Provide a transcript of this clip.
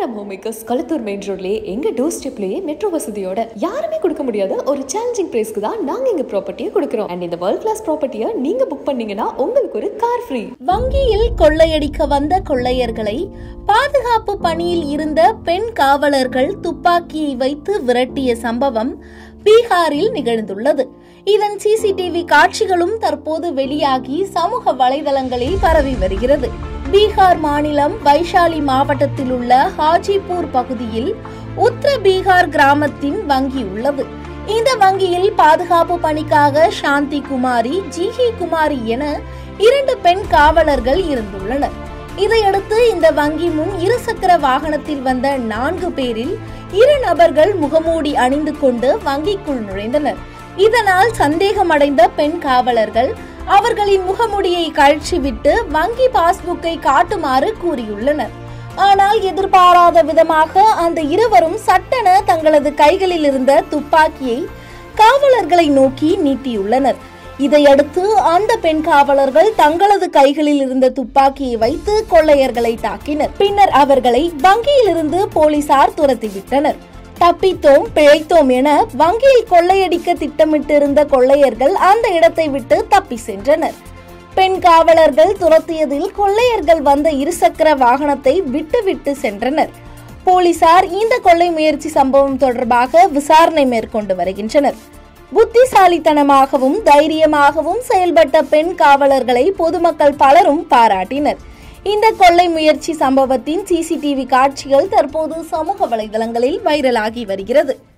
carrom home makers Kalathur main ரோட்லயே எங்க door ஸ்டெப்லயே metro வசதியோட யாருமே கொடுக்க முடியாத ஒரு சேலஞ்சிங் பிரைஸ்க்கு தான் நாங்க எங்க ப்ராப்பர்ட்டியை கொடுக்குறோம் அண்ட் இந்த வேர்ல்ட் கிளாஸ் ப்ராப்பர்ட்டியை நீங்க புக் பண்ணீங்கன்னா உங்களுக்கு ஒரு கார் ஃப்ரீ வங்கியில் கொள்ளையடிக்க வந்த கொள்ளையர்களை பாதுகாப்பு பணியில் இருந்த பெண் காவலர்கள் துப்பாக்கியை வைத்து விரட்டிய சம்பவம் பீகாரில் நிகழ்ந்துள்ளது இதன் சிசிடிவி காட்சிகளும் தற்போது வெளியாகி சமூக வலைதளங்களில் பரவி வருகிறது பீகார் மாநிலம் வைஷாலி மாவட்டத்தில் உள்ள ஹாஜிபூர் பகுதியில் உத்தர பீகார் கிராமத்தின் வங்கி உள்ளது இந்த வங்கியில் பாதுகாப்பு பணிக்காக சாந்தி குமாரி ஜிஹி குமாரி என இரண்டு பெண் காவலர்கள் இருந்துள்ளனர் இதையடுத்து இந்த வங்கி முன் இருசக்கர வாகனத்தில் வந்த நான்கு பேரில் இரு நபர்கள் முகமூடி அணிந்து கொண்டு வங்கிக்குள் நுழைந்தனர் இதனால் சந்தேகமடைந்த பெண் காவலர்கள் அவர்களின் முகமுடியை கழற்றிவிட்டு வங்கி பாஸ்புக்கை காட்டுமாறு கூறியுள்ளனர் ஆனால் எதிர்பாராத விதமாக அந்த இருவரும் சட்டென தங்களது கைகளில் இருந்த துப்பாக்கியை காவலர்களை நோக்கி நீட்டியுள்ளனர் இதையடுத்து அந்த பெண் காவலர்கள் தங்களது கைகளில் இருந்த துப்பாக்கியை வைத்து கொள்ளையர்களை தாக்கினர் பின்னர் அவர்களை வங்கியிலிருந்து போலீசார் துரத்திவிட்டனர் தப்பித்தோம் பிழைத்தோம் என வங்கியில் கொள்ளையடிக்க திட்டமிட்டிருந்த கொள்ளையர்கள் அந்த இடத்தை விட்டு தப்பி சென்றனர் பெண் காவலர்கள் துரத்தியதில் கொள்ளையர்கள் வந்த இருசக்கர வாகனத்தை விட்டுவிட்டு சென்றனர் போலீசார் இந்த கொள்ளை முயற்சி சம்பவம் தொடர்பாக விசாரணை மேற்கொண்டு வருகின்றனர் புத்திசாலித்தனமாகவும் தைரியமாகவும் செயல்பட்ட பெண் காவலர்களை பொதுமக்கள் பலரும் பாராட்டினர் இந்த கொள்ளை முயற்சி சம்பவத்தின் சிசிடிவி காட்சிகள் தற்போது சமூக வலைதளங்களில் வைரலாகி வருகிறது